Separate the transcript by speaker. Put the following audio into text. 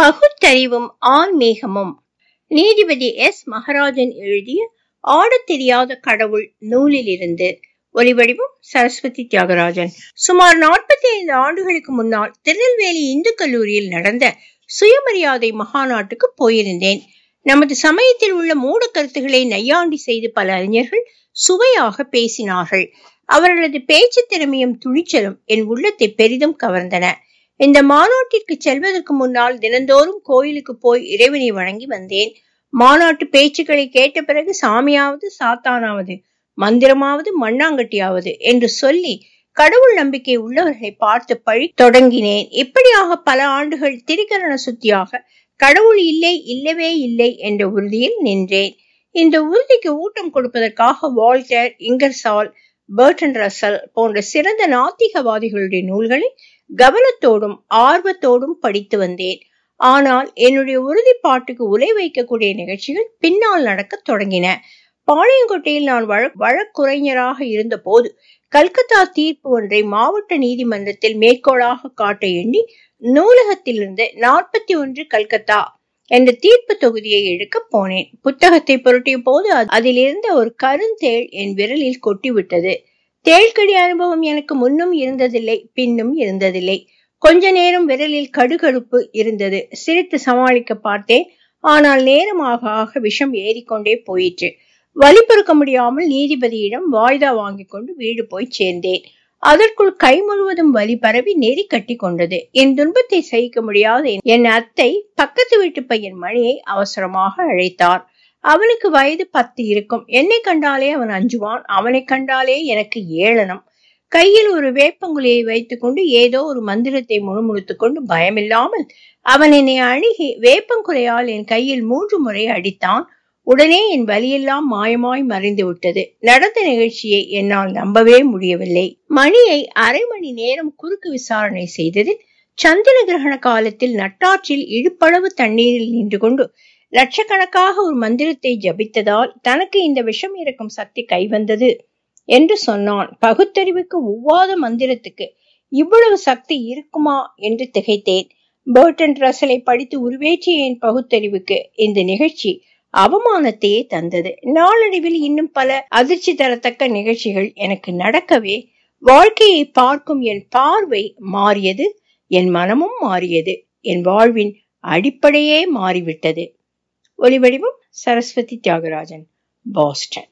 Speaker 1: பகுத்தறிவும் ஆன்மீகமும் நீதிபதி எஸ் மகராஜன் எழுதிய ஆடத் தெரியாத கடவுள் நூலிலிருந்து ஒலிவடிவம் சரஸ்வதி தியாகராஜன் சுமார் நாற்பத்தி ஐந்து ஆண்டுகளுக்கு முன்னால் திருநெல்வேலி இந்து கல்லூரியில் நடந்த சுயமரியாதை மகாநாட்டுக்கு போயிருந்தேன் நமது சமயத்தில் உள்ள மூட கருத்துக்களை நையாண்டி செய்து பல அறிஞர்கள் சுவையாக பேசினார்கள் அவர்களது பேச்சு திறமையும் துணிச்சலும் என் உள்ளத்தை பெரிதும் கவர்ந்தன இந்த மாநாட்டிற்கு செல்வதற்கு முன்னால் தினந்தோறும் கோயிலுக்கு போய் இறைவனை வணங்கி வந்தேன் மாநாட்டு பேச்சுக்களை கேட்ட பிறகு சாமியாவது சாத்தானாவது மந்திரமாவது மண்ணாங்கட்டியாவது என்று சொல்லி கடவுள் நம்பிக்கை உள்ளவர்களை பார்த்து பழி தொடங்கினேன் இப்படியாக பல ஆண்டுகள் திரிகரண சுத்தியாக கடவுள் இல்லை இல்லவே இல்லை என்ற உறுதியில் நின்றேன் இந்த உறுதிக்கு ஊட்டம் கொடுப்பதற்காக வால்டர் இங்கர்சால் பர்டன் ரசல் போன்ற சிறந்த நாத்திகவாதிகளுடைய நூல்களை கவனத்தோடும் ஆர்வத்தோடும் படித்து வந்தேன் ஆனால் என்னுடைய உறுதிப்பாட்டுக்கு உலை வைக்கக்கூடிய நிகழ்ச்சிகள் பின்னால் நடக்க தொடங்கின பாளையங்கோட்டையில் நான் வழக்குரைஞராக இருந்த போது கல்கத்தா தீர்ப்பு ஒன்றை மாவட்ட நீதிமன்றத்தில் மேற்கோளாக காட்ட எண்ணி நூலகத்திலிருந்து நாற்பத்தி ஒன்று கல்கத்தா என்ற தீர்ப்பு தொகுதியை எடுக்க போனேன் புத்தகத்தை புரட்டிய போது அதில் இருந்த ஒரு கருந்தேள் என் விரலில் கொட்டிவிட்டது தேள்கடி அனுபவம் எனக்கு முன்னும் இருந்ததில்லை பின்னும் இருந்ததில்லை கொஞ்ச நேரம் விரலில் கடுகடுப்பு இருந்தது சிரித்து சமாளிக்க பார்த்தேன் ஆனால் நேரமாக ஆக விஷம் ஏறிக்கொண்டே போயிற்று வலி பொறுக்க முடியாமல் நீதிபதியிடம் வாய்தா வாங்கி கொண்டு வீடு போய் சேர்ந்தேன் அதற்குள் கை முழுவதும் வலி பரவி நெறி கட்டி கொண்டது என் துன்பத்தை சகிக்க முடியாத என் அத்தை பக்கத்து வீட்டு பையன் மணியை அவசரமாக அழைத்தார் அவனுக்கு வயது பத்து இருக்கும் என்னை கண்டாலே அவன் அஞ்சுவான் அவனை கண்டாலே எனக்கு ஏளனம் கையில் ஒரு வேப்பங்குலியை வைத்துக்கொண்டு ஏதோ ஒரு மந்திரத்தை முணுமுணுத்துக் கொண்டு பயமில்லாமல் அவன் என்னை அணுகி வேப்பங்குலையால் என் கையில் மூன்று முறை அடித்தான் உடனே என் வலியெல்லாம் மாயமாய் மறைந்து விட்டது நடந்த நிகழ்ச்சியை என்னால் நம்பவே முடியவில்லை மணியை அரை மணி நேரம் குறுக்கு விசாரணை செய்ததில் சந்திர கிரகண காலத்தில் நட்டாற்றில் இடுப்பளவு தண்ணீரில் நின்று கொண்டு லட்சக்கணக்காக ஒரு மந்திரத்தை ஜபித்ததால் தனக்கு இந்த விஷம் இறக்கும் சக்தி கைவந்தது என்று சொன்னான் பகுத்தறிவுக்கு ஒவ்வாத மந்திரத்துக்கு இவ்வளவு சக்தி இருக்குமா என்று திகைத்தேன் பேர்டன் ரசலை படித்து உருவேற்றிய என் பகுத்தறிவுக்கு இந்த நிகழ்ச்சி அவமானத்தையே தந்தது நாளடைவில் இன்னும் பல அதிர்ச்சி தரத்தக்க நிகழ்ச்சிகள் எனக்கு நடக்கவே வாழ்க்கையை பார்க்கும் என் பார்வை மாறியது என் மனமும் மாறியது என் வாழ்வின் அடிப்படையே மாறிவிட்டது ஒலிவடிவம் சரஸ்வதி தியாகராஜன் பாஸ்டன்